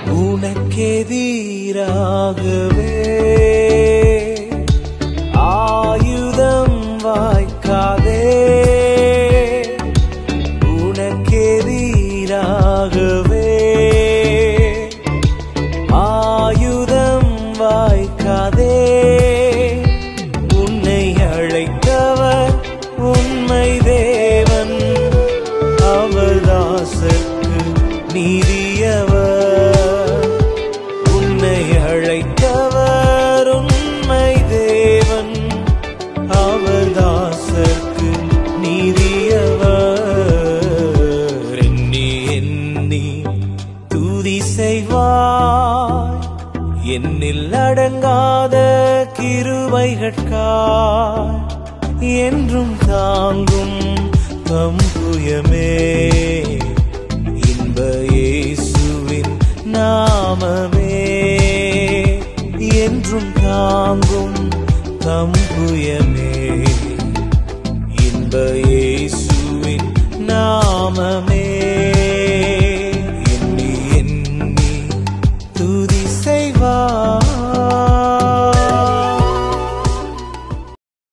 உனக்கெதிராகவே ஆயுதம் வாய்க்காதே உனக்கெதிராகவே ஆயுதம் வாய்க்காதே உன்னை அழைத்தவர் உண்மை தேவன் அவர் தாசர்க்கு நீதியவர் உன்னை அழைத்தவர் உண்மை தேவன் அவர் தாசர்க்கு நீதியவர் எண்ணி எண்ணி துதி செய்வாய் என்னில் அடங்காத கிருபைகட்காய் என்றும் தாங்கும் தம்புயமே இன்ப இயேசுவின் நாமமே என்றும் தாங்கும் தம்புயமே இன்ப இயேசுவின் நாமமே